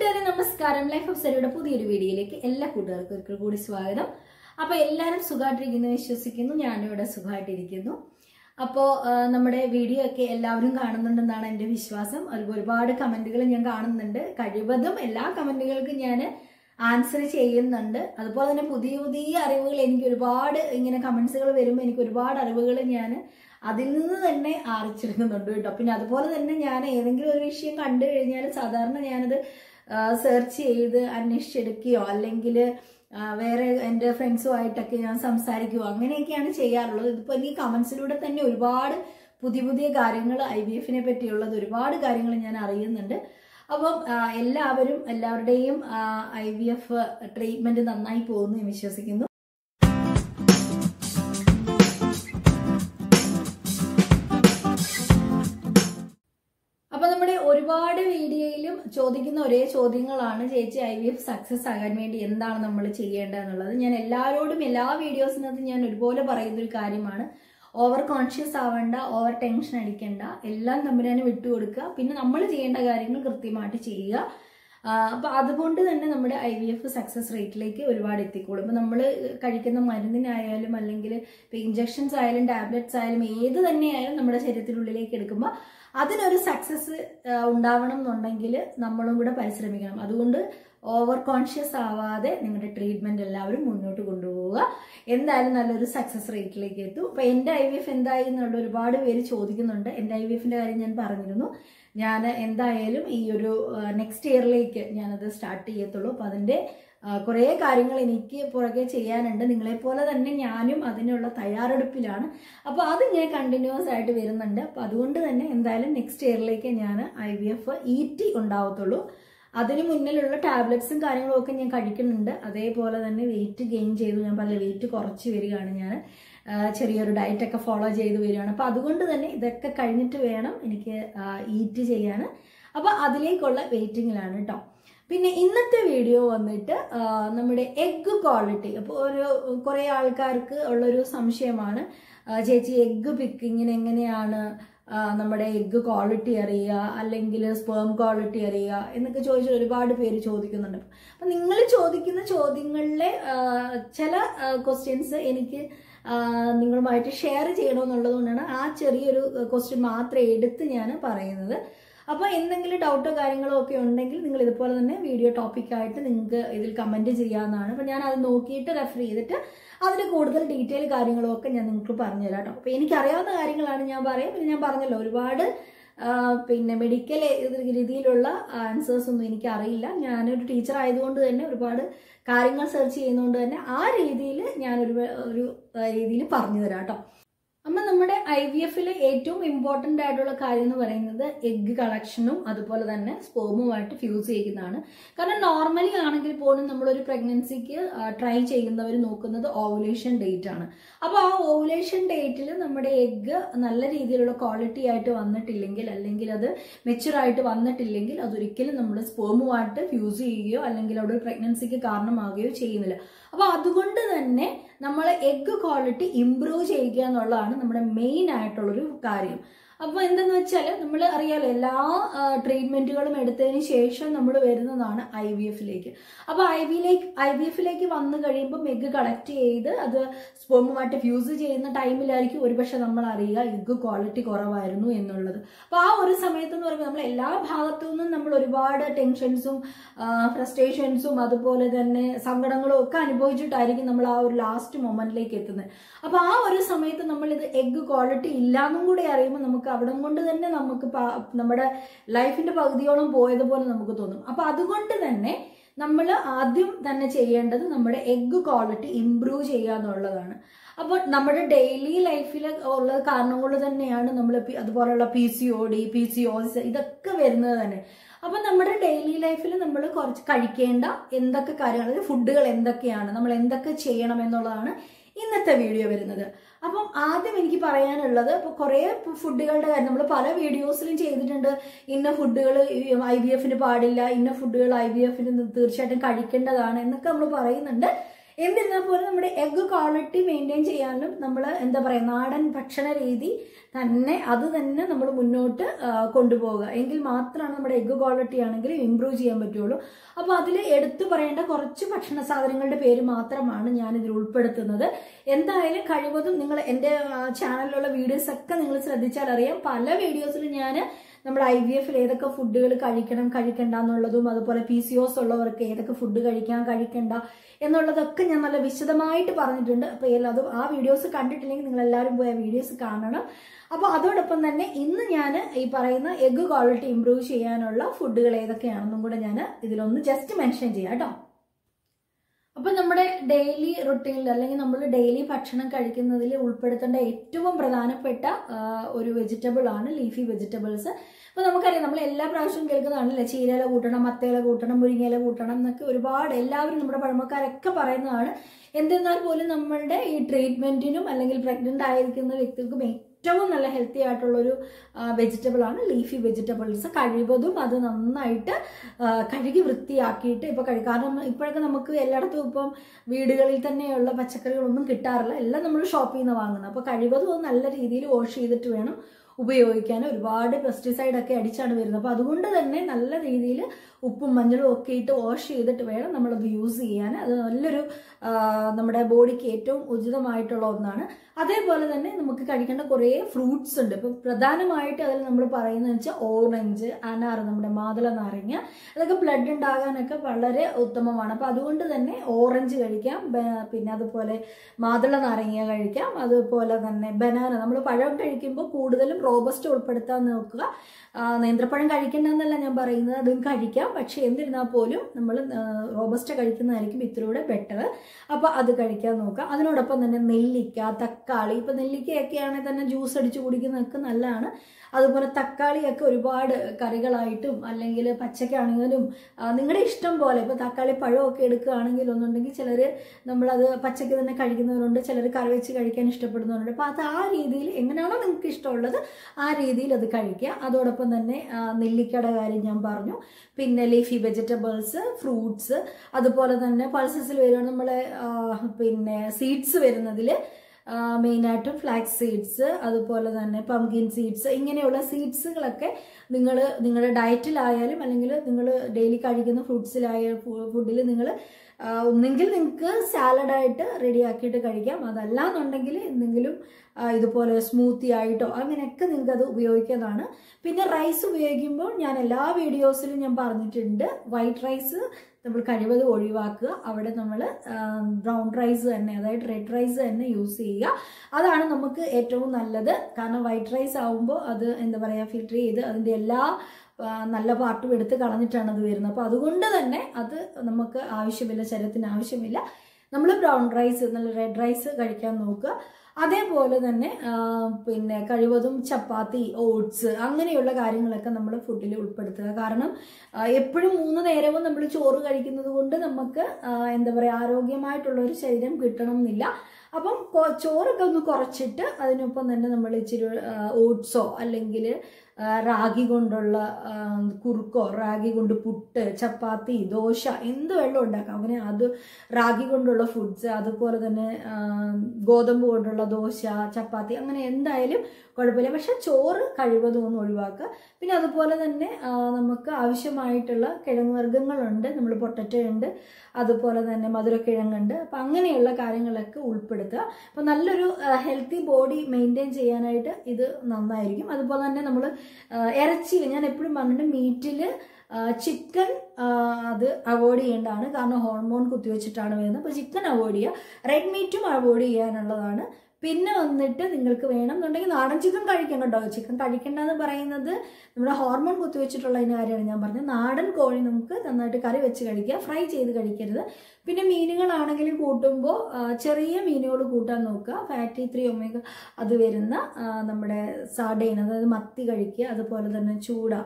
കൂട്ടുകാരെ നമസ്കാരം life of സരിയുടെ പുതിയൊരു വീഡിയോയിലേക്ക് എല്ലാ കൂട്ടുകാർക്കും ഒരിക്കൽ കൂടി സ്വാഗതം അപ്പൊ എല്ലാവരും സുഖമായിട്ടിരിക്കുന്നു വിശ്വസിക്കുന്നു ഞാനിവിടെ സുഖമായിട്ടിരിക്കുന്നു അപ്പോൾ നമ്മുടെ വീഡിയോ ഒക്കെ എല്ലാവരും കാണുന്നുണ്ടെന്നാണ് എൻ്റെ വിശ്വാസം അതുപോലെ ഒരുപാട് കമന്റുകൾ ഞാൻ കാണുന്നുണ്ട് കഴിവതും എല്ലാ കമന്റുകൾക്കും ഞാൻ ആൻസർ ചെയ്യുന്നുണ്ട് അതുപോലെ തന്നെ പുതിയ പുതിയ അറിവുകൾ എനിക്ക് ഒരുപാട് ഇങ്ങനെ കമന്റ്സുകൾ വരുമ്പോൾ എനിക്ക് ഒരുപാട് അറിവുകൾ ഞാൻ അതിൽ നിന്ന് തന്നെ ആർജിച്ചെടുക്കുന്നുണ്ട് കേട്ടോ പിന്നെ അതുപോലെ തന്നെ ഞാൻ ഏതെങ്കിലും ഒരു വിഷയം കണ്ടു കഴിഞ്ഞാൽ സാധാരണ ഞാനത് സെർച്ച് ചെയ്ത് അന്വേഷിച്ചെടുക്കുകയോ അല്ലെങ്കിൽ വേറെ എൻ്റെ ഫ്രണ്ട്സുമായിട്ടൊക്കെ ഞാൻ സംസാരിക്കുകയോ അങ്ങനെയൊക്കെയാണ് ചെയ്യാറുള്ളത് ഇതിപ്പോൾ എനിക്ക് കമൻസിലൂടെ തന്നെ ഒരുപാട് പുതിയ പുതിയ കാര്യങ്ങൾ ഐ വി എഫിനെ പറ്റിയുള്ളത് ഒരുപാട് കാര്യങ്ങൾ ഞാൻ അറിയുന്നുണ്ട് അപ്പം ആ, എല്ലാവരും എല്ലാവരുടെയും ഐ വി എഫ് ട്രീറ്റ്മെന്റ് നന്നായി പോകുന്നു എന്ന് വിശ്വസിക്കുന്നു അപ്പൊ നമ്മുടെ ഒരുപാട് വീഡിയോയിലും ചോദിക്കുന്ന ഒരേ ചോദ്യങ്ങളാണ് ചേച്ചി ഐ വി എഫ് സക്സസ് ആകാൻ വേണ്ടി എന്താണ് നമ്മൾ ചെയ്യേണ്ടത് എന്നുള്ളത് ഞാൻ എല്ലാവരോടും എല്ലാ വീഡിയോസിനകത്തും ഞാൻ ഒരുപോലെ പറയുന്ന ഒരു കാര്യമാണ് ഓവർ കോൺഷ്യസ് ആവേണ്ട ഓവർ ടെൻഷൻ അടിക്കേണ്ട എല്ലാം തമ്പുരാന് വിട്ടുകൊടുക്കുക പിന്നെ നമ്മൾ ചെയ്യേണ്ട കാര്യങ്ങൾ കൃത്യമായിട്ട് ചെയ്യുക ആ, അപ്പൊ അതുകൊണ്ട് തന്നെ നമ്മുടെ ഐ വി എഫ് സക്സസ് റേറ്റിലേക്ക് ഒരുപാട് എത്തിക്കോളും ഇപ്പൊ നമ്മൾ കഴിക്കുന്ന മരുന്നിനായാലും അല്ലെങ്കിൽ ഇപ്പൊ ഇഞ്ചക്ഷൻസ് ആയാലും ടാബ്ലറ്റ്സ് ആയാലും ഏത് തന്നെയായാലും നമ്മുടെ ശരീരത്തിനുള്ളിലേക്ക് എടുക്കുമ്പോൾ അതിനൊരു സക്സസ് ഉണ്ടാവണം എന്നുണ്ടെങ്കിൽ നമ്മളും കൂടെ പരിശ്രമിക്കണം അതുകൊണ്ട് ഓവർ കോൺഷ്യസ് ആവാതെ നിങ്ങളുടെ ട്രീറ്റ്മെന്റ് എല്ലാവരും മുന്നോട്ട് കൊണ്ടുപോവുക എന്തായാലും നല്ലൊരു സക്സസ് റേറ്റിലേക്ക് എത്തും അപ്പൊ എന്റെ ഐ വി എഫ് എന്തായി എന്നുള്ള ഒരുപാട് പേര് ചോദിക്കുന്നുണ്ട് എന്റെ ഐ വി എഫിന്റെ കാര്യം ഞാൻ പറഞ്ഞിരുന്നു ഞാൻ എന്തായാലും ഈ ഒരു നെക്സ്റ്റ് ഇയറിലേക്ക് ഞാനത് സ്റ്റാർട്ട് ചെയ്യത്തുള്ളൂ അപ്പൊ അതിന്റെ കുറേ കാര്യങ്ങൾ എനിക്ക് പുറകെ ചെയ്യാനുണ്ട് നിങ്ങളെപ്പോലെ തന്നെ ഞാനും അതിനുള്ള തയ്യാറെടുപ്പിലാണ് അപ്പോൾ അതിങ്ങനെ കണ്ടിന്യൂസ് ആയിട്ട് വരുന്നുണ്ട് അപ്പോൾ അതുകൊണ്ട് തന്നെ എന്തായാലും നെക്സ്റ്റ് ഇയറിലേക്ക് ഞാൻ I V F E T ഉണ്ടാവത്തുള്ളൂ അതിന് മുന്നിലുള്ള ടാബ്ലറ്റ്സും കാര്യങ്ങളും ഒക്കെ ഞാൻ കഴിക്കുന്നുണ്ട് അതേപോലെ തന്നെ വെയിറ്റ് ഗെയിൻ ചെയ്തു ഞാൻ പറഞ്ഞ വെയിറ്റ് കുറച്ച് വരികയാണ് ഞാൻ ആ, ചെറിയൊരു ഡയറ്റൊക്കെ ഫോളോ ചെയ്ത് വരികയാണ് അപ്പോൾ അതുകൊണ്ട് തന്നെ ഇതൊക്കെ കഴിഞ്ഞിട്ട് വേണം എനിക്ക് ഈറ്റ് ചെയ്യാൻ അപ്പോൾ അതിലേക്കുള്ള വെയിറ്റിങ്ങിലാണ് കേട്ടോ പിന്നെ ഇന്നത്തെ വീഡിയോ വന്നിട്ട് ആ, നമ്മുടെ എഗ്ഗ് ക്വാളിറ്റി അപ്പോൾ ഒരു കുറേ ആൾക്കാർക്ക് ഉള്ളൊരു സംശയമാണ് ആ, ചേച്ചി എഗ്ഗ് പിക്കിങ്ങിന് എങ്ങനെയാണ് ആ, നമ്മുടെ എഗ്ഗ് ക്വാളിറ്റി അറിയുക അല്ലെങ്കിൽ സ്പേം ക്വാളിറ്റി അറിയുക എന്നൊക്കെ ചോദിച്ചിട്ട് ഒരുപാട് പേര് ചോദിക്കുന്നുണ്ട് അപ്പം നിങ്ങൾ ചോദിക്കുന്ന ചോദ്യങ്ങളിലെ ആ, ചില ക്വസ്റ്റ്യൻസ് എനിക്ക് ആ, നിങ്ങളുമായിട്ട് ഷെയർ ചെയ്യണമെന്നുള്ളത് കൊണ്ടാണ് ആ ചെറിയൊരു ക്വസ്റ്റ്യൻ മാത്രം എടുത്ത് ഞാൻ പറയുന്നത് അപ്പോൾ എന്തെങ്കിലും ഡൗട്ടോ കാര്യങ്ങളോ ഒക്കെ ഉണ്ടെങ്കിൽ നിങ്ങൾ ഇതുപോലെ തന്നെ വീഡിയോ ടോപ്പിക്കായിട്ട് നിങ്ങൾക്ക് ഇതിൽ കമൻറ്റ് ചെയ്യാവുന്നതാണ് അപ്പോൾ ഞാൻ അത് നോക്കിയിട്ട് റെഫർ ചെയ്തിട്ട് അതിന് കൂടുതൽ ഡീറ്റെയിൽ കാര്യങ്ങളും ഒക്കെ ഞാൻ നിങ്ങൾക്ക് പറഞ്ഞുതരാം കേട്ടോ അപ്പോൾ എനിക്കറിയാവുന്ന കാര്യങ്ങളാണ് ഞാൻ പറയും പിന്നെ ഞാൻ പറഞ്ഞല്ലോ ഒരുപാട് ആ, പിന്നെ മെഡിക്കൽ രീതിയിലുള്ള ആൻസേഴ്സ് ഒന്നും എനിക്ക് അറിയില്ല ഞാനൊരു ടീച്ചർ ആയതുകൊണ്ട് തന്നെ ഒരുപാട് കാര്യങ്ങൾ സെർച്ച് ചെയ്യുന്നതുകൊണ്ട് തന്നെ ആ രീതിയിൽ ഞാനൊരു ഒരു രീതിയിൽ പറഞ്ഞു തരാം കേട്ടോ അമ്മ നമ്മുടെ ഐ വി എഫിൽ ഏറ്റവും ഇമ്പോർട്ടൻ്റ് ആയിട്ടുള്ള കാര്യം എന്ന് പറയുന്നത് എഗ്ഗ് കളക്ഷനും അതുപോലെ തന്നെ സ്പോമുമായിട്ട് ഫ്യൂസ് ചെയ്യുന്നതാണ് കാരണം നോർമലി ആണെങ്കിൽ പോലും നമ്മളൊരു പ്രഗ്നൻസിക്ക് ട്രൈ ചെയ്യുന്നവർ നോക്കുന്നത് ഓവുലേഷൻ ഡേറ്റ് ആണ് അപ്പോൾ ആ ഓവുലേഷൻ ഡേറ്റിൽ നമ്മുടെ എഗ്ഗ് നല്ല രീതിയിലുള്ള ക്വാളിറ്റി ആയിട്ട് വന്നിട്ടില്ലെങ്കിൽ അല്ലെങ്കിൽ അത് മെച്ചുർ ആയിട്ട് വന്നിട്ടില്ലെങ്കിൽ അതൊരിക്കലും നമ്മൾ സ്പോമുമായിട്ട് ഫ്യൂസ് ചെയ്യുകയോ അല്ലെങ്കിൽ അവിടെ ഒരു പ്രഗ്നൻസിക്ക് കാരണമാവുകയോ ചെയ്യുന്നില്ല അപ്പോൾ അതുകൊണ്ട് തന്നെ നമ്മൾ എഗ്ഗ് ക്വാളിറ്റി ഇംപ്രൂവ് ചെയ്യുക എന്നുള്ളതാണ് നമ്മുടെ മെയിൻ ആയിട്ടുള്ളൊരു കാര്യം അപ്പോൾ എന്തെന്ന് വെച്ചാൽ നമ്മൾ അറിയാലോ എല്ലാ ട്രീറ്റ്മെന്റുകളും എടുത്തതിന് ശേഷം നമ്മൾ വരുന്നതാണ് ഐ വി എഫിലേക്ക് അപ്പോൾ ഐ വിയിലേക്ക് ഐ വി എഫിലേക്ക് വന്നു കഴിയുമ്പോൾ എഗ്ഗ് കളക്ട് ചെയ്ത് അത് സ്പോമുമായിട്ട് ഫ്യൂസ് ചെയ്യുന്ന ടൈമിലായിരിക്കും ഒരുപക്ഷെ നമ്മൾ അറിയുക എഗ്ഗ് ക്വാളിറ്റി കുറവായിരുന്നു എന്നുള്ളത് അപ്പോൾ ആ ഒരു സമയത്ത് എന്ന് പറയുമ്പോൾ നമ്മൾ എല്ലാ ഭാഗത്തു നിന്നും നമ്മൾ ഒരുപാട് ടെൻഷൻസും ഫ്രസ്ട്രേഷൻസും അതുപോലെ തന്നെ സങ്കടങ്ങളും ഒക്കെ അനുഭവിച്ചിട്ടായിരിക്കും നമ്മൾ ആ ഒരു ലാസ്റ്റ് മൊമെന്റിലേക്ക് എത്തുന്നത് അപ്പോൾ ആ ഒരു സമയത്ത് നമ്മൾ ഇത് എഗ്ഗ് ക്വാളിറ്റി ഇല്ലാന്നും കൂടി അറിയുമ്പോൾ നമുക്ക് അവിടെ കൊണ്ട് തന്നെ നമുക്ക് പ- നമ്മുടെ ലൈഫിന്റെ പകുതിയോളം പോയതുപോലെ നമുക്ക് തോന്നും അപ്പോൾ അതുകൊണ്ട് തന്നെ നമ്മൾ ആദ്യം തന്നെ ചെയ്യേണ്ടത് നമ്മുടെ എഗ്ഗ് ക്വാളിറ്റി ഇംപ്രൂവ് ചെയ്യുക എന്നുള്ളതാണ് അപ്പോൾ നമ്മുടെ ഡെയിലി ലൈഫിൽ ഉള്ള കാരണം കൊണ്ട് തന്നെയാണ് നമ്മൾ അതുപോലുള്ള P C O D P C O S ഇതൊക്കെ വരുന്നത് തന്നെ അപ്പം നമ്മുടെ ഡെയിലി ലൈഫിൽ നമ്മൾ കുറച്ച് കഴിക്കേണ്ട എന്തൊക്കെ കാര്യങ്ങൾ അതായത് ഫുഡുകൾ എന്തൊക്കെയാണ് നമ്മൾ എന്തൊക്കെ ചെയ്യണം എന്നുള്ളതാണ് ഇന്നത്തെ വീഡിയോ വരുന്നത് അപ്പം ആദ്യം എനിക്ക് പറയാനുള്ളത് ഇപ്പോൾ കുറേ ഫുഡുകളുടെ കാര്യം നമ്മൾ പല വീഡിയോസിലും ചെയ്തിട്ടുണ്ട് ഇന്ന ഫുഡുകൾ ഐ വി എഫിന് പാടില്ല ഇന്ന ഫുഡുകൾ ഐ വി എഫിന് തീർച്ചയായിട്ടും കഴിക്കേണ്ടതാണ് എന്നൊക്കെ നമ്മൾ പറയുന്നുണ്ട് എന്നിരുന്നാൽ പോലും നമ്മുടെ എഗ്ഗ് ക്വാളിറ്റി മെയിൻറ്റെയിൻ ചെയ്യാനും നമ്മൾ എന്താ പറയുക നാടൻ ഭക്ഷണ രീതി തന്നെ അത് തന്നെ നമ്മൾ മുന്നോട്ട് ആ, കൊണ്ടുപോവുക എങ്കിൽ മാത്രമാണ് നമ്മുടെ എഗ്ഗ് ക്വാളിറ്റി ആണെങ്കിൽ ഇമ്പ്രൂവ് ചെയ്യാൻ പറ്റുള്ളൂ അപ്പോൾ അതിൽ എടുത്തു പറയേണ്ട കുറച്ച് ഭക്ഷണ സാധനങ്ങളുടെ പേര് മാത്രമാണ് ഞാൻ ഇതിൽ ഉൾപ്പെടുത്തുന്നത് എന്തായാലും കഴിവതും നിങ്ങൾ എൻ്റെ ചാനലിലുള്ള വീഡിയോസ് ഒക്കെ നിങ്ങൾ ശ്രദ്ധിച്ചാൽ അറിയാം പല വീഡിയോസിലും ഞാൻ നമ്മുടെ ഐ വി എഫിൽ ഏതൊക്കെ ഫുഡുകൾ കഴിക്കണം കഴിക്കണ്ട എന്നുള്ളതും അതുപോലെ പി സി ഒസ് ഉള്ളവർക്ക് ഏതൊക്കെ ഫുഡ് കഴിക്കാൻ കഴിക്കണ്ട എന്നുള്ളതൊക്കെ ഞാൻ നല്ല വിശദമായിട്ട് പറഞ്ഞിട്ടുണ്ട് അപ്പോൾ എല്ലാതും ആ വീഡിയോസ് കണ്ടിട്ടില്ലെങ്കിൽ നിങ്ങൾ എല്ലാവരും പോയി ആ വീഡിയോസ് കാണണം അപ്പോൾ അതോടൊപ്പം തന്നെ ഇന്ന് ഞാൻ ഈ പറയുന്ന എഗ് ക്വാളിറ്റി ഇമ്പ്രൂവ് ചെയ്യാനുള്ള ഫുഡുകൾ ഏതൊക്കെയാണെന്നും കൂടെ ഞാൻ ഇതിലൊന്ന് ജസ്റ്റ് മെൻഷൻ ചെയ്യാം കേട്ടോ അപ്പൊ നമ്മുടെ ഡെയിലി റുട്ടീനിൽ അല്ലെങ്കിൽ നമ്മൾ ഡെയിലി ഭക്ഷണം കഴിക്കുന്നതിൽ ഉൾപ്പെടുത്തേണ്ട ഏറ്റവും പ്രധാനപ്പെട്ട ആ, ഒരു വെജിറ്റബിൾ ആണ് ലീഫി വെജിറ്റബിൾസ് അപ്പൊ നമുക്കറിയാം നമ്മൾ എല്ലാ പ്രാവശ്യവും കേൾക്കുന്നതാണല്ലേ ചീരയില കൂട്ടണം മത്തയില കൂട്ടണം മുരിങ്ങയില കൂട്ടണം എന്നൊക്കെ ഒരുപാട് എല്ലാവരും നമ്മുടെ പഴമക്കാരൊക്കെ പറയുന്നതാണ് എന്തെന്നാൽ പോലും നമ്മളുടെ ഈ ട്രീറ്റ്മെന്റിനും അല്ലെങ്കിൽ പ്രഗ്നന്റ് ആയിരിക്കുന്ന വ്യക്തികൾക്കും ഏറ്റവും നല്ല ഹെൽത്തി ആയിട്ടുള്ളൊരു വെജിറ്റബിൾ ആണ് ലീഫി വെജിറ്റബിൾസ് കഴിവതും അത് നന്നായിട്ട് ആ, കഴുകി വൃത്തിയാക്കിയിട്ട് ഇപ്പോൾ കഴി കാരണം ഇപ്പോഴൊക്കെ നമുക്ക് എല്ലായിടത്തും ഇപ്പം വീടുകളിൽ തന്നെയുള്ള പച്ചക്കറികളൊന്നും കിട്ടാറില്ല എല്ലാം നമ്മൾ ഷോപ്പിൽ നിന്ന് വാങ്ങുന്നത് അപ്പോൾ കഴിവതും അത് നല്ല രീതിയിൽ വാഷ് ചെയ്തിട്ട് വേണം ഉപയോഗിക്കാൻ ഒരുപാട് പെസ്റ്റിസൈഡ് ഒക്കെ അടിച്ചാണ് വരുന്നത് അപ്പോൾ അതുകൊണ്ട് തന്നെ നല്ല രീതിയിൽ ഉപ്പും മഞ്ഞളും ഒക്കെ ഇട്ട് വാഷ് ചെയ്തിട്ട് വേണം നമ്മളത് യൂസ് ചെയ്യാൻ അത് നല്ലൊരു ആ, നമ്മുടെ ബോഡിക്ക് ഏറ്റവും ഉചിതമായിട്ടുള്ള ഒന്നാണ് അതേപോലെ തന്നെ നമുക്ക് കഴിക്കേണ്ട കുറേ ഫ്രൂട്ട്സ് ഉണ്ട് ഇപ്പം പ്രധാനമായിട്ട് അതിൽ നമ്മൾ പറയുന്നത് വെച്ചാൽ ഓറഞ്ച് അനാർ നമ്മുടെ മാതള നാരങ്ങ അതൊക്കെ ബ്ലഡ് ഉണ്ടാകാനൊക്കെ വളരെ ഉത്തമമാണ് അപ്പം അതുകൊണ്ട് തന്നെ ഓറഞ്ച് കഴിക്കാം ബ- പിന്നെ അതുപോലെ മാതള നാരങ്ങ കഴിക്കാം അതുപോലെ തന്നെ ബനാന നമ്മൾ പഴം കഴിക്കുമ്പോൾ കൂടുതലും റോബസ്റ്റ് ഉൾപ്പെടുത്താൻ നോക്കുക ആ, നേന്ത്രപ്പഴം കഴിക്കണ്ടെന്നല്ല ഞാൻ പറയുന്നത് അതും കഴിക്കാം പക്ഷെ എന്നിരുന്നാൽ പോലും നമ്മൾ റോബസ്റ്റ കഴിക്കുന്നതായിരിക്കും ഇത്തിലൂടെ ബെറ്റർ അപ്പോൾ അത് കഴിക്കാൻ നോക്കുക അതിനോടൊപ്പം തന്നെ നെല്ലിക്ക തക്കാളി ഇപ്പം നെല്ലിക്കയൊക്കെ ആണെങ്കിൽ തന്നെ ജ്യൂസ് അടിച്ച് കുടിക്കുന്നതൊക്കെ നല്ലതാണ് അതുപോലെ തക്കാളിയൊക്കെ ഒരുപാട് കറികളായിട്ടും അല്ലെങ്കിൽ പച്ചക്കാണെങ്കിലും ആ, നിങ്ങളുടെ ഇഷ്ടം പോലെ ഇപ്പോൾ തക്കാളി പഴമൊക്കെ എടുക്കുകയാണെങ്കിൽ ഒന്നുണ്ടെങ്കിൽ ചിലർ നമ്മളത് പച്ചക്ക് തന്നെ കഴിക്കുന്നവരുണ്ട് ചിലർ കറി വെച്ച് കഴിക്കാൻ ഇഷ്ടപ്പെടുന്നവരുണ്ട് അപ്പോൾ അത് ആ രീതിയിൽ എങ്ങനെയാണോ നിങ്ങൾക്ക് ഇഷ്ടമുള്ളത് ആ രീതിയിൽ അത് കഴിക്കുക അതോടൊപ്പം തന്നെ ആ, നെല്ലിക്കയുടെ കാര്യം ഞാൻ പറഞ്ഞു പിന്നെ ലീഫി വെജിറ്റബിൾസ് ഫ്രൂട്ട്സ് അതുപോലെ തന്നെ പൾസസിൽ വരുവാണ് നമ്മളെ ആ, പിന്നെ സീഡ്സ് വരുന്നതിൽ മെയിനായിട്ടും ഫ്ലാക്സ് സീഡ്സ് അതുപോലെ തന്നെ പംകിൻ സീഡ്സ് ഇങ്ങനെയുള്ള സീഡ്സുകളൊക്കെ നിങ്ങൾ നിങ്ങളുടെ ഡയറ്റിലായാലും അല്ലെങ്കിൽ നിങ്ങൾ ഡെയിലി കഴിക്കുന്ന ഫ്രൂട്ട്സിലായ ഫുഡിൽ നിങ്ങൾ ഒന്നെങ്കിൽ നിങ്ങൾക്ക് സാലഡായിട്ട് റെഡിയാക്കിയിട്ട് കഴിക്കാം അതല്ല എന്നുണ്ടെങ്കിൽ എന്തെങ്കിലും ആ, ഇതുപോലെ സ്മൂത്തി ആയിട്ടോ അങ്ങനെയൊക്കെ നിങ്ങൾക്ക് അത് ഉപയോഗിക്കാതാണ് പിന്നെ റൈസ് ഉപയോഗിക്കുമ്പോൾ ഞാൻ എല്ലാ വീഡിയോസിലും ഞാൻ പറഞ്ഞിട്ടുണ്ട് വൈറ്റ് റൈസ് നമ്മൾ കഴിവതും ഒഴിവാക്കുക അവിടെ നമ്മൾ ബ്രൗൺ റൈസ് തന്നെ അതായത് റെഡ് റൈസ് തന്നെ യൂസ് ചെയ്യുക അതാണ് നമുക്ക് ഏറ്റവും നല്ലത് കാരണം വൈറ്റ് റൈസ് ആവുമ്പോൾ അത് എന്താ പറയുക ഫിൽറ്റർ ചെയ്ത് അതിൻ്റെ എല്ലാ ആ, നല്ല പാർട്ടും എടുത്ത് കളഞ്ഞിട്ടാണ് അത് വരുന്നത് അപ്പോൾ അതുകൊണ്ട് തന്നെ അത് നമുക്ക് ആവശ്യമില്ല ശരീരത്തിന് ആവശ്യമില്ല നമ്മൾ ബ്രൗൺ റൈസ് നല്ല റെഡ് റൈസ് കഴിക്കാൻ നോക്കുക അതേപോലെ തന്നെ ആ, പിന്നെ കഴിവതും ചപ്പാത്തി ഓട്സ് അങ്ങനെയുള്ള കാര്യങ്ങളൊക്കെ നമ്മൾ ഫുഡിൽ ഉൾപ്പെടുത്തുക കാരണം ആ, എപ്പോഴും മൂന്ന് നേരവും നമ്മൾ ചോറ് കഴിക്കുന്നത് കൊണ്ട് നമുക്ക് ആ, എന്താ പറയുക ആരോഗ്യമായിട്ടുള്ള ഒരു ശരീരം കിട്ടണം എന്നില്ല അപ്പം കൊ- ചോറൊക്കെ ഒന്ന് കുറച്ചിട്ട് അതിനൊപ്പം തന്നെ നമ്മൾ ഇച്ചിരി ഓട്സോ അല്ലെങ്കിൽ റാഗി കൊണ്ടുള്ള ആ, കുറുക്കോ റാഗി കൊണ്ട് പുട്ട് ചപ്പാത്തി ദോശ എന്ത് വെള്ളം ഉണ്ടാക്കാം അങ്ങനെ അത് റാഗി കൊണ്ടുള്ള ഫുഡ്സ് അതുപോലെ തന്നെ ആ, ഗോതമ്പ് കൊണ്ടുള്ള ദോശ ചപ്പാത്തി അങ്ങനെ എന്തായാലും കുഴപ്പമില്ല പക്ഷെ ചോറ് കഴിവതും ഒന്ന് ഒഴിവാക്കുക പിന്നെ അതുപോലെ തന്നെ ആ, നമുക്ക് ആവശ്യമായിട്ടുള്ള കിഴങ്ങ് വർഗ്ഗങ്ങളുണ്ട് നമ്മൾ പൊട്ടറ്റോ ഉണ്ട് അതുപോലെ തന്നെ മധുരക്കിഴങ്ങുണ്ട് അപ്പം അങ്ങനെയുള്ള കാര്യങ്ങളൊക്കെ ഉൾപ്പെടുത്തുക അപ്പം നല്ലൊരു ഹെൽത്തി ബോഡി മെയിൻറ്റെയിൻ ചെയ്യാനായിട്ട് ഇത് നന്നായിരിക്കും അതുപോലെ തന്നെ നമ്മൾ ഇറച്ചിയിൽ ഞാൻ എപ്പോഴും പറഞ്ഞിട്ട് മീറ്റിൽ ചിക്കൻ അത് അവോയ്ഡ് ചെയ്യേണ്ടതാണ് കാരണം ഹോർമോൺ കുത്തിവെച്ചിട്ടാണ് വരുന്നത് അപ്പോൾ ചിക്കൻ അവോയ്ഡ് ചെയ്യുക റെഡ് മീറ്റും അവോയ്ഡ് ചെയ്യാനുള്ളതാണ് പിന്നെ വന്നിട്ട് നിങ്ങൾക്ക് വേണം എന്നുണ്ടെങ്കിൽ നാടൻ ചിക്കൻ കഴിക്കണം കേട്ടോ ചിക്കൻ കഴിക്കേണ്ടെന്ന് പറയുന്നത് നമ്മുടെ ഹോർമോൺ കുത്തിവെച്ചിട്ടുള്ളതിന് കാര്യമാണ് ഞാൻ പറഞ്ഞത് നാടൻ കോഴി നമുക്ക് നന്നായിട്ട് കറി വെച്ച് കഴിക്കുക ഫ്രൈ ചെയ്ത് കഴിക്കരുത് പിന്നെ മീനുകളാണെങ്കിലും കൂട്ടുമ്പോൾ ആ, ചെറിയ മീനുകൾ കൂട്ടാൻ നോക്കുക ഫാറ്റി ത്രീ ഒമേഗ അത് വരുന്ന ആ, നമ്മുടെ സാഡൈൻ അതായത് മത്തി കഴിക്കുക അതുപോലെ തന്നെ ചൂട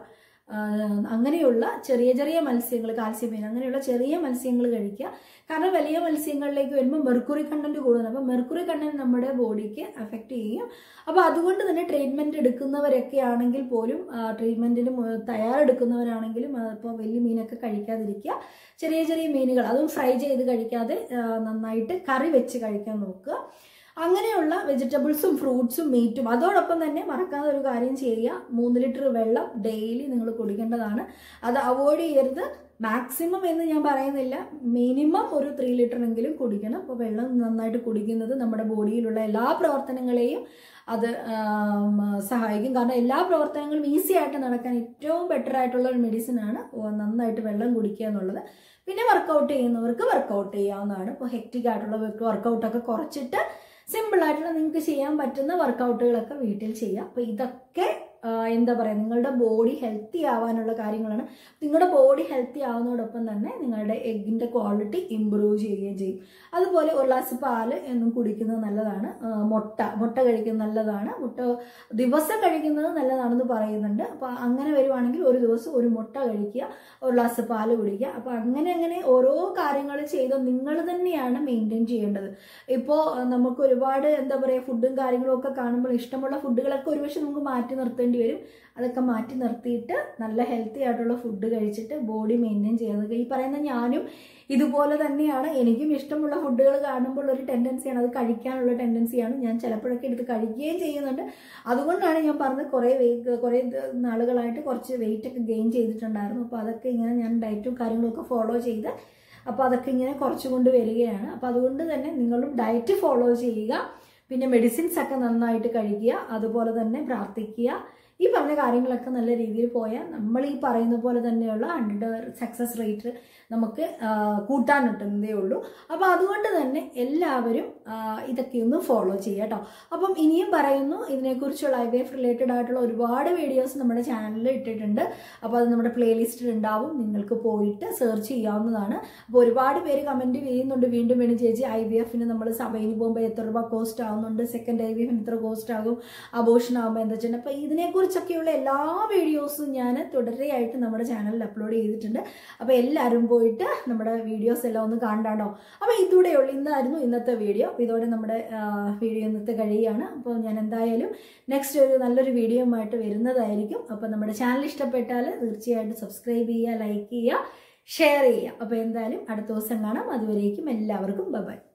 ആ, അങ്ങനെയുള്ള ചെറിയ ചെറിയ മത്സ്യങ്ങൾ കാൽസ്യം മീൻ അങ്ങനെയുള്ള ചെറിയ മത്സ്യങ്ങൾ കഴിക്കുക കാരണം വലിയ മത്സ്യങ്ങളിലേക്ക് വരുമ്പോൾ മെർക്കുറി കണ്ടന്റ് കൂടുതലാണ് അപ്പോൾ മെർക്കുറി കണ്ടന്റ് നമ്മുടെ ബോഡിക്ക് അഫക്റ്റ് ചെയ്യും അപ്പോൾ അതുകൊണ്ട് തന്നെ ട്രീറ്റ്മെൻറ്റ് എടുക്കുന്നവരൊക്കെ ആണെങ്കിൽ പോലും ട്രീറ്റ്മെൻറ്റിന് തയ്യാറെടുക്കുന്നവരാണെങ്കിലും ഇപ്പോൾ വലിയ മീനൊക്കെ കഴിക്കാതിരിക്കുക ചെറിയ ചെറിയ മീനുകൾ അതും ഫ്രൈ ചെയ്ത് കഴിക്കാതെ ആ, നന്നായിട്ട് കറി വെച്ച് കഴിക്കാൻ നോക്കുക അങ്ങനെയുള്ള വെജിറ്റബിൾസും ഫ്രൂട്ട്സും മീറ്റും അതോടൊപ്പം തന്നെ മറക്കാതെ ഒരു കാര്യം ചെയ്യുക മൂന്ന് ലിറ്റർ വെള്ളം ഡെയിലി നിങ്ങൾ കുടിക്കേണ്ടതാണ് അത് അവോയ്ഡ് ചെയ്യരുത് മാക്സിമം എന്ന് ഞാൻ പറയുന്നില്ല മിനിമം ഒരു ത്രീ ലിറ്ററെങ്കിലും കുടിക്കണം അപ്പോൾ വെള്ളം നന്നായിട്ട് കുടിക്കുന്നത് നമ്മുടെ ബോഡിയിലുള്ള എല്ലാ പ്രവർത്തനങ്ങളെയും അത് ആം, സഹായിക്കും കാരണം എല്ലാ പ്രവർത്തനങ്ങളും ഈസി ആയിട്ട് നടക്കാൻ ഏറ്റവും ബെറ്റർ ആയിട്ടുള്ള ഒരു മെഡിസിനാണ് നന്നായിട്ട് വെള്ളം കുടിക്കുക എന്നുള്ളത് പിന്നെ വർക്കൗട്ട് ചെയ്യുന്നവർക്ക് വർക്കൗട്ട് ചെയ്യാവുന്നതാണ് ഇപ്പോൾ ഹെക്റ്റിക് ആയിട്ടുള്ള വർക്കൗട്ടൊക്കെ കുറച്ചിട്ട് സിമ്പിൾ ആയിട്ടുള്ള നിങ്ങൾക്ക് ചെയ്യാൻ പറ്റുന്ന വർക്കൗട്ടുകളൊക്കെ വീട്ടിൽ ചെയ്യാം അപ്പോൾ ഇതൊക്കെ ആ, എന്താ പറയുക നിങ്ങളുടെ ബോഡി ഹെൽത്തി ആവാനുള്ള കാര്യങ്ങളാണ് നിങ്ങളുടെ ബോഡി ഹെൽത്തി ആവുന്നതോടൊപ്പം തന്നെ നിങ്ങളുടെ എഗ്ഗിൻ്റെ ക്വാളിറ്റി ഇമ്പ്രൂവ് ചെയ്യുകയും ചെയ്യും അതുപോലെ ഒരു ഗ്ലാസ് പാല് എന്നും കുടിക്കുന്നത് നല്ലതാണ് ആ, മുട്ട മുട്ട കഴിക്കുന്നത് നല്ലതാണ് മുട്ട ദിവസം കഴിക്കുന്നത് നല്ലതാണെന്ന് പറയുന്നുണ്ട് അപ്പോൾ അങ്ങനെ വരുവാണെങ്കിൽ ഒരു ദിവസം ഒരു മുട്ട കഴിക്കുക ഒരു ഗ്ലാസ് പാല് കുടിക്കുക അപ്പോൾ അങ്ങനെ അങ്ങനെ ഓരോ കാര്യങ്ങൾ ചെയ്ത് നിങ്ങൾ തന്നെയാണ് മെയിൻറ്റെയിൻ ചെയ്യേണ്ടത് ഇപ്പോൾ നമുക്ക് ഒരുപാട് എന്താ പറയുക ഫുഡും കാര്യങ്ങളും ഒക്കെ കാണുമ്പോൾ ഇഷ്ടമുള്ള ഫുഡുകളൊക്കെ ഒരുപക്ഷെ നമുക്ക് മാറ്റി നിർത്തേണ്ടി വരും അതൊക്കെ മാറ്റി നിർത്തിയിട്ട് നല്ല ഹെൽത്തി ആയിട്ടുള്ള ഫുഡ് കഴിച്ചിട്ട് ബോഡി മെയിൻറ്റെയിൻ ചെയ്യുന്നത് ഈ പറയുന്ന ഞാനും ഇതുപോലെ തന്നെയാണ് എനിക്കും ഇഷ്ടമുള്ള ഫുഡുകൾ കാണുമ്പോൾ ഒരു ടെൻഡൻസിയാണ് അത് കഴിക്കാനുള്ള ടെൻഡൻസിയാണ് ഞാൻ ചിലപ്പോഴൊക്കെ എടുത്ത് കഴിക്കുകയും ചെയ്യുന്നുണ്ട് അതുകൊണ്ടാണ് ഞാൻ പറഞ്ഞത് കുറേ വെയിറ്റ് കുറേ നാളുകളായിട്ട് കുറച്ച് വെയിറ്റ് ഒക്കെ ഗെയിൻ ചെയ്തിട്ടുണ്ടായിരുന്നു അപ്പോൾ അതൊക്കെ ഇങ്ങനെ ഞാൻ ഡയറ്റും കാര്യങ്ങളൊക്കെ ഫോളോ ചെയ്ത് അപ്പോൾ അതൊക്കെ ഇങ്ങനെ കുറച്ചുകൊണ്ട് വരികയാണ് അപ്പോൾ അതുകൊണ്ട് തന്നെ നിങ്ങളും ഡയറ്റ് ഫോളോ ചെയ്യുക പിന്നെ മെഡിസിൻസ് ഒക്കെ നന്നായിട്ട് കഴിക്കുക അതുപോലെ തന്നെ പ്രാർത്ഥിക്കുക ഈ പറഞ്ഞ കാര്യങ്ങളൊക്കെ നല്ല രീതിയിൽ പോയാൽ നമ്മൾ ഈ പറയുന്ന പോലെ തന്നെയുള്ള ഹൺഡ്രഡ് സക്സസ് റേറ്റ് നമുക്ക് ആ, കൂട്ടാൻ കിട്ടുന്നതേ ഉള്ളൂ അപ്പോൾ അതുകൊണ്ട് തന്നെ എല്ലാവരും ആ, ഇതൊക്കെ ഒന്ന് ഫോളോ ചെയ്യുക കേട്ടോ അപ്പം ഇനിയും പറയുന്നു ഇതിനെക്കുറിച്ചുള്ള ഐ വി എഫ് റിലേറ്റഡ് ആയിട്ടുള്ള ഒരുപാട് വീഡിയോസ് നമ്മുടെ ചാനലിൽ ഇട്ടിട്ടുണ്ട് അപ്പോൾ അത് നമ്മുടെ പ്ലേലിസ്റ്റിൽ ഉണ്ടാവും നിങ്ങൾക്ക് പോയിട്ട് സെർച്ച് ചെയ്യാവുന്നതാണ് അപ്പോൾ ഒരുപാട് പേര് കമൻറ്റ് ചെയ്യുന്നുണ്ട് വീണ്ടും വീണ്ടും ചേച്ചി ഐ വി എഫിന് നമ്മൾ സഭയിൽ പോകുമ്പോൾ എത്ര രൂപ കോസ്റ്റ് ആവുന്നുണ്ട് സെക്കൻഡ് ഐ വി എഫിന് എത്ര കോസ്റ്റ് ആകും അബോഷൻ ആകുമ്പോൾ എന്താ വെച്ചിട്ടുണ്ടെങ്കിൽ അപ്പോൾ ഇതിനെക്കുറിച്ചൊക്കെയുള്ള എല്ലാ വീഡിയോസും ഞാൻ തുടരെയായിട്ട് നമ്മുടെ ചാനലിൽ അപ്ലോഡ് ചെയ്തിട്ടുണ്ട് അപ്പോൾ എല്ലാവരും പോയിട്ട് നമ്മുടെ വീഡിയോസ് എല്ലാം ഒന്ന് കാണാണ്ടോ അപ്പോൾ ഇതൂടെയുള്ള ഇന്നായിരുന്നു ഇന്നത്തെ വീഡിയോ അപ്പോൾ ഇതോടെ നമ്മുടെ വീഡിയോ ഇന്നത്തെ കഴിയുകയാണ് അപ്പോൾ ഞാൻ എന്തായാലും നെക്സ്റ്റ് ഒരു നല്ലൊരു വീഡിയോയുമായിട്ട് വരുന്നതായിരിക്കും അപ്പോൾ നമ്മുടെ ചാനൽ ഇഷ്ടപ്പെട്ടാൽ തീർച്ചയായിട്ടും സബ്സ്ക്രൈബ് ചെയ്യുക ലൈക്ക് ചെയ്യുക ഷെയർ ചെയ്യുക അപ്പോൾ എന്തായാലും അടുത്ത ദിവസം കാണാം അതുവരേക്കും എല്ലാവർക്കും ബൈ